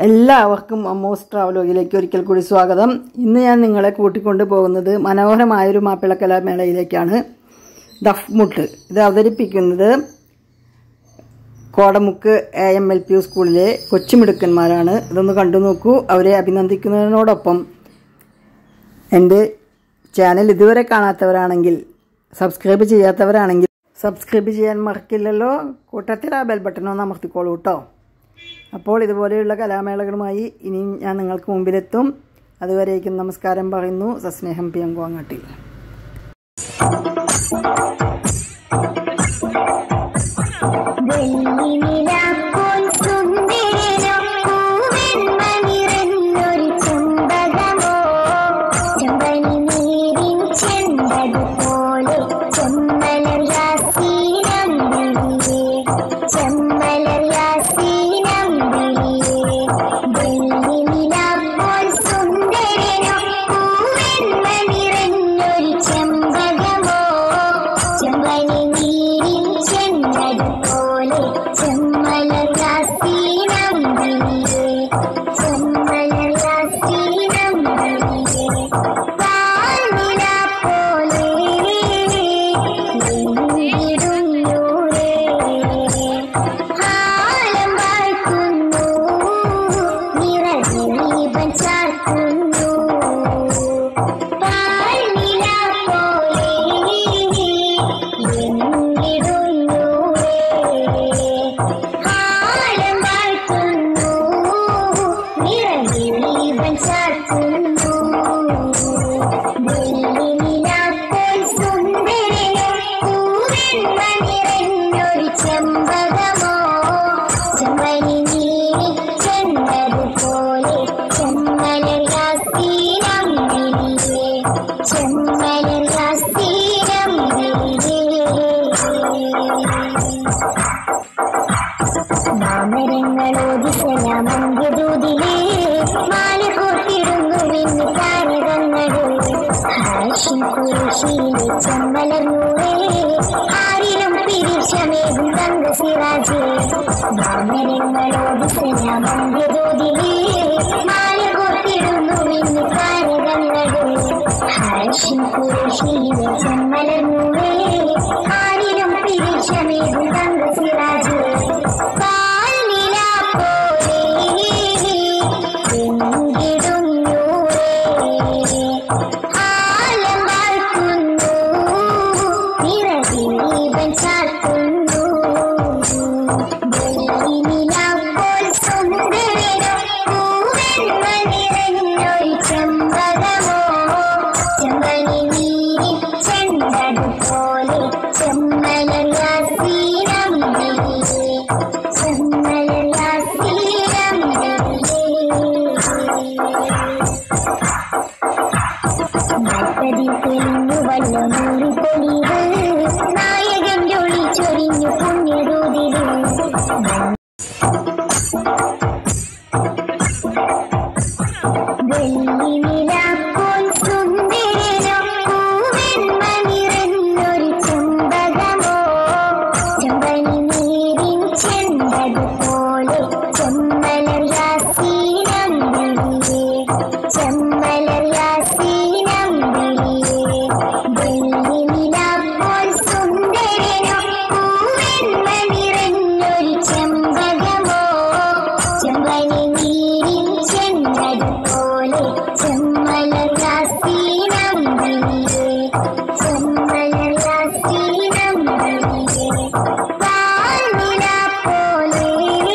എല്ലാവർക്കും അമ്മോസ് ട്രാവലോഗിലേക്ക് ഒരിക്കൽ കൂടി സ്വാഗതം ഇന്ന് ഞാൻ നിങ്ങളെ കൂട്ടിക്കൊണ്ടു പോകുന്നത് മനോഹരമായൊരു മാപ്പിളക്കലാമേളയിലേക്കാണ് ദഫ്മുട്ട് ഇത് അവതരിപ്പിക്കുന്നത് Kodamukku A M L P സ്കൂളിലെ കൊച്ചുമിടുക്കന്മാരാണ് ഇതൊന്ന് കണ്ടു നോക്കൂ അവരെ അഭിനന്ദിക്കുന്നതിനോടൊപ്പം എൻ്റെ ചാനൽ ഇതുവരെ കാണാത്തവരാണെങ്കിൽ സബ്സ്ക്രൈബ് ചെയ്യാത്തവരാണെങ്കിൽ സബ്സ്ക്രൈബ് ചെയ്യാൻ മറക്കില്ലല്ലോ കൂട്ടത്തിൽ ആ ബെൽ ബട്ടൺ ഒന്ന് അമർത്തിക്കോളൂ കേട്ടോ അപ്പോൾ ഇതുപോലെയുള്ള കലാമേളകളുമായി ഇനിയും ഞാൻ നിങ്ങൾക്ക് മുമ്പിലെത്തും അതുവരേക്കും നമസ്കാരം പറയുന്നു സസ്നേഹം പിയങ്കോങ്ങട്ടിൽ വെള്ളിനിലാപ്പോൽ സുന്ദരനോ പൂവെൺമണിറന്നൊരു ചെമ്പകമോ ചെമ്പനി നീരിൻ ചെമ്പതുപോലെ ചെമ്മലർ യാസീനമ്പിളിയേ ചെമ്മലർ യാസീനമ്പിളിയേ വെള്ളിനിലാപ്പോൽ സുന്ദരനോ പൂവെൺമണിറന്നൊരു ചെമ്പകമോ ചെമ്പനി നീരിൻ ചെന്നതുപോലെ ചെമ്മലരാസീനമ്പിളിയേ ചെമ്മലരാസീനമ്പിളിയേ പാൽനില പോലെ വെങ്കിടുന്നൂരേ ആലം വാഴ്ത്തുന്നു നിറദീപം ചാർത്തുന്നു പാൽനില പോലെ വെങ്കിടുന്നൂരേ ആലം വാഴ്ത്തുന്നു നിറദീപം ചാർത്തുന്നു വെള്ളിനിലാപ്പോൾ സുന്ദരനോ പൂവെൺമ നിറഞ്ഞൊരു ചെമ്പകമോ ചെമ്പനി നീരി ചെന്നതുപോലെ ചെമ്മലർ യാസീനമ്പിളിയേ ചെമ്മലർ യാസീനമ്പിളിയേ മാമരങ്ങളോദിസലാമന്ത്യദൂതിലേ മാല കോർത്തിടുന്നു വിണ്ണു താരകങ്ങളേ ഹാഷിം കുരിശിയിലെ ചെമ്മലർന്നൂറേ ആരിലും പിരിച്ചമേകും തങ്ക സിറാജേ മാമരങ്ങളോദിസലാമന്ത്യദൂതിലേ മാല കോർത്തിടുന്നു വിണ്ണു താരകങ്ങളേ ഹാഷിം കുരിശിയിലെ ചെമ്മലർന്നൂറേ ആരിലും പിരിച്ചമേകും തങ്ക സിറാജേ പാൽനില പോലെ വെങ്കിടുന്നൂരേ ആലം വാഴ്ത്തുന്നു നിറദീപം ചാർത്തുന്നു വെള്ളിനിലാപ്പോൾ സുന്ദരനോ പൂവെൺമ നിറഞ്ഞൊരു ചെമ്പകമോ ചെമ്പനി നീരിൽ ചെണ്ടതുപോലെ ചെമ്മലർ യാസീനമ്പിളിയേ ചെമ്മലർ യാസീനമ്പിളിയേ നാൽപ്പതിൽ തെളിഞ്ഞു വല്ല നൂറ് തെളിവ് നായകന്റെ ഒളി ചൊരിഞ്ഞു പുണ്യദൂതില് വെള്ളിനിലാപ്പോൾ സുന്ദരനോ പൂവെൺമ നിറഞ്ഞൊരു ചെമ്പകമോ ചെമ്പനി നീരിൻ ചെണ്ടതുപോലെ ചെമ്മലർ യാസീനമ്പിളിയേ ചെമ്മലർ യാസീനമ്പിളിയേ വെള്ളിനിലാപ്പോൾ സുന്ദരനോ പൂവെൺമ നിറഞ്ഞൊരു ചെമ്പകമോ ചെമ്പനി നീരിൻ ചെണ്ടതുപോലെ ചെമ്മലർ യാസീനമ്പിളിയേ ചെമ്മലർ യാസീനമ്പിളിയേ പാൽനില പോലെ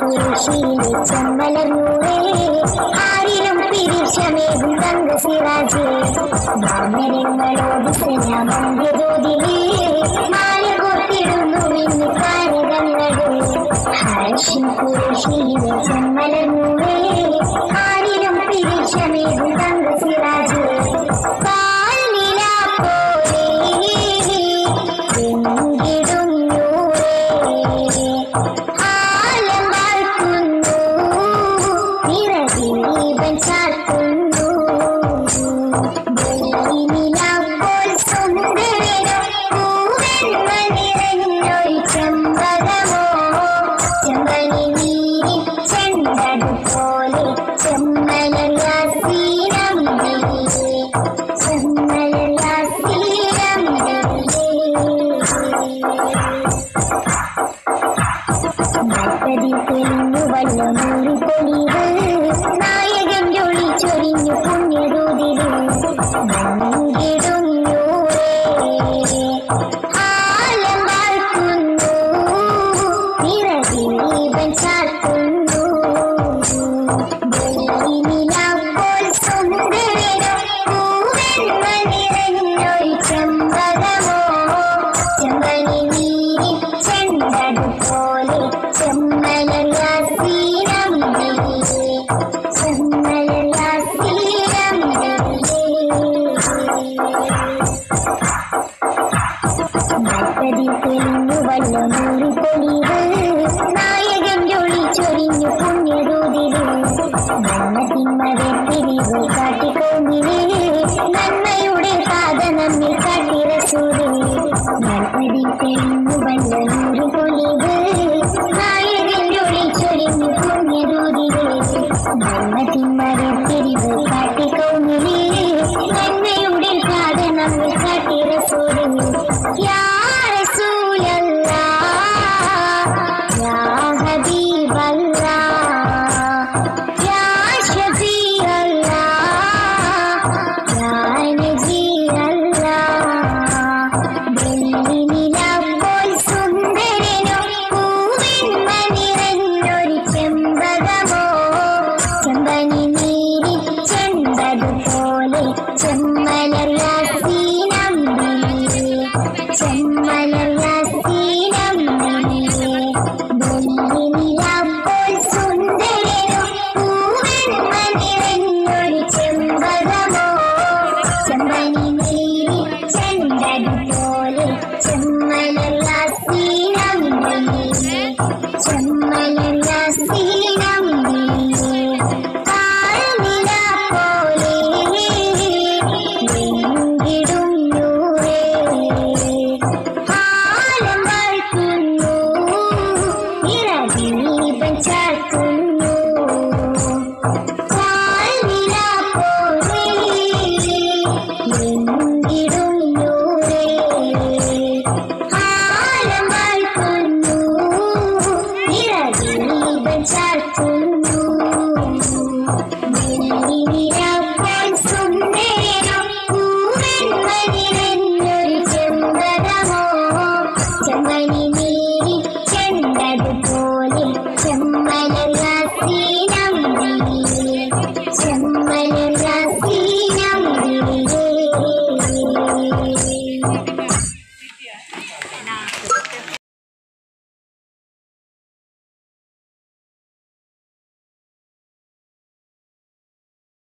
കുരിശിയിലെ ചെമ്മലർന്നൂറേ ആരിലും പിരിശമേകും തങ്ക സിറാജേ വാമരങ്ങളോട് സലാമന്ത്യതോതിലേ മാല കോർത്തിടുന്നു മിന്നി താരകങ്ങളെ ഹർഷം കുരിശിയിലെ ചെമ്മലർന്നൂറേ ആരിലും പിരിശമേകും തങ്ക സിറാജേ പാൽനില പോലെ എങ്കിടും നൂറേ ആലം വാഴ്ത്തുന്നു നിറദീപൻ ചാർത്തുന്നു വെള്ളിനിലാപ്പോൾ സുന്ദരനോ പൂവെണ്മ നിറഞ്ഞൊരു ചെമ്പകമോ ചെമ്പനി നീരി ചെണ്ടതു പോലെ ചെമ്മലയാസീനം ചെമ്മലയാസീനം നാൽപ്പതിൽ തെളിഞ്ഞു വല്ലമൂറി പൊലിവ് നായകൻ ഒളി ചൊരിഞ്ഞു പുണ്യദൂതില് മങ്ങിടും നൂറേ ആലം വാഴ്ത്തുന്നു നിറദീപൻ ചാർത്തുന്നു വെള്ളിനിലാപ്പോൾ സുന്ദരനോ പൂവെണ്മ നിറഞ്ഞൊരു ചെമ്പകമോ ചെമ്പനി നീരി ചെണ്ടതു പോലെ ചെമ്മലയാസീനം ചെമ്മലയാസീനം നാൽപ്പതിൽ തെളിഞ്ഞു വല്ലമൂറി പൊലിവ് നായകൻ ഒളി ചൊരിഞ്ഞു പുണ്യദൂതില് നന്മ തിന്മതെ പിരിവ് കാട്ടിക്കോന്നില് നന്മയുടെ പാത നമ്മിൽ കാട്ടി റസൂല് നാൽപ്പതിൽ തെളിഞ്ഞു വല്ലമൂറി പൊലിവ് നായകൻ ഒളി ചൊരിഞ്ഞു പുണ്യദൂതില് നന്മ തിന്മ